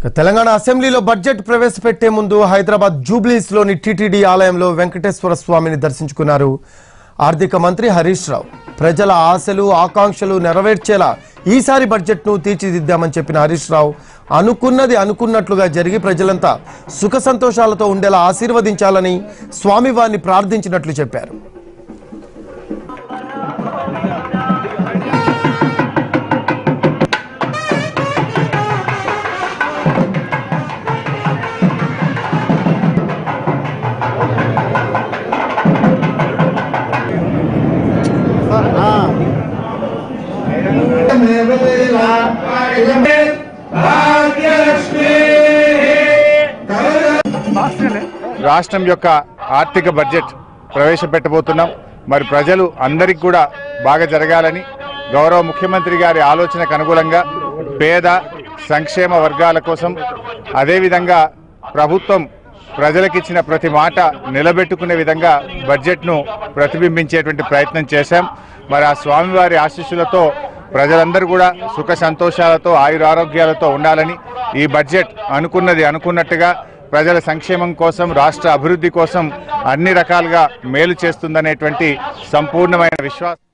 ఇక తెలంగాణ అసెంబ్లీలో బడ్జెట్ ప్రవేశపెట్టే ముందు హైదరాబాద్ జూబ్లీస్ లోని టీటీడీ ఆలయంలో వెంకటేశ్వర స్వామిని దర్శించుకున్నారు ఆర్థిక మంత్రి హరీష్ రావు ప్రజల ఆశలు ఆకాంక్షలు నెరవేర్చేలా ఈసారి బడ్జెట్ను తీర్చిదిద్దామని చెప్పిన హరీష్ రావు అనుకున్నది అనుకున్నట్లుగా జరిగి ప్రజలంతా సుఖ సంతోషాలతో ఉండేలా ఆశీర్వదించాలని స్వామివారిని ప్రార్థించినట్లు చెప్పారు రాష్ట్రం యొక్క ఆర్థిక బడ్జెట్ ప్రవేశపెట్టబోతున్నాం మరి ప్రజలు అందరికి కూడా బాగా జరగాలని గౌరవ ముఖ్యమంత్రి గారి ఆలోచనకు అనుగుణంగా పేద సంక్షేమ వర్గాల కోసం అదేవిధంగా ప్రభుత్వం ప్రజలకిచ్చిన ప్రతి మాట నిలబెట్టుకునే విధంగా బడ్జెట్ను ప్రతిబింబించేటువంటి ప్రయత్నం చేశాం మరి ఆ స్వామివారి ఆశీస్సులతో ప్రజలందరూ కూడా సుఖ సంతోషాలతో ఆయురారోగ్యాలతో ఉండాలని ఈ బడ్జెట్ అనుకున్నది అనుకున్నట్టుగా ప్రజల సంక్షేమం కోసం రాష్ట్ర అభివృద్ధి కోసం అన్ని రకాలుగా మేలు చేస్తుందనేటువంటి సంపూర్ణమైన విశ్వాసం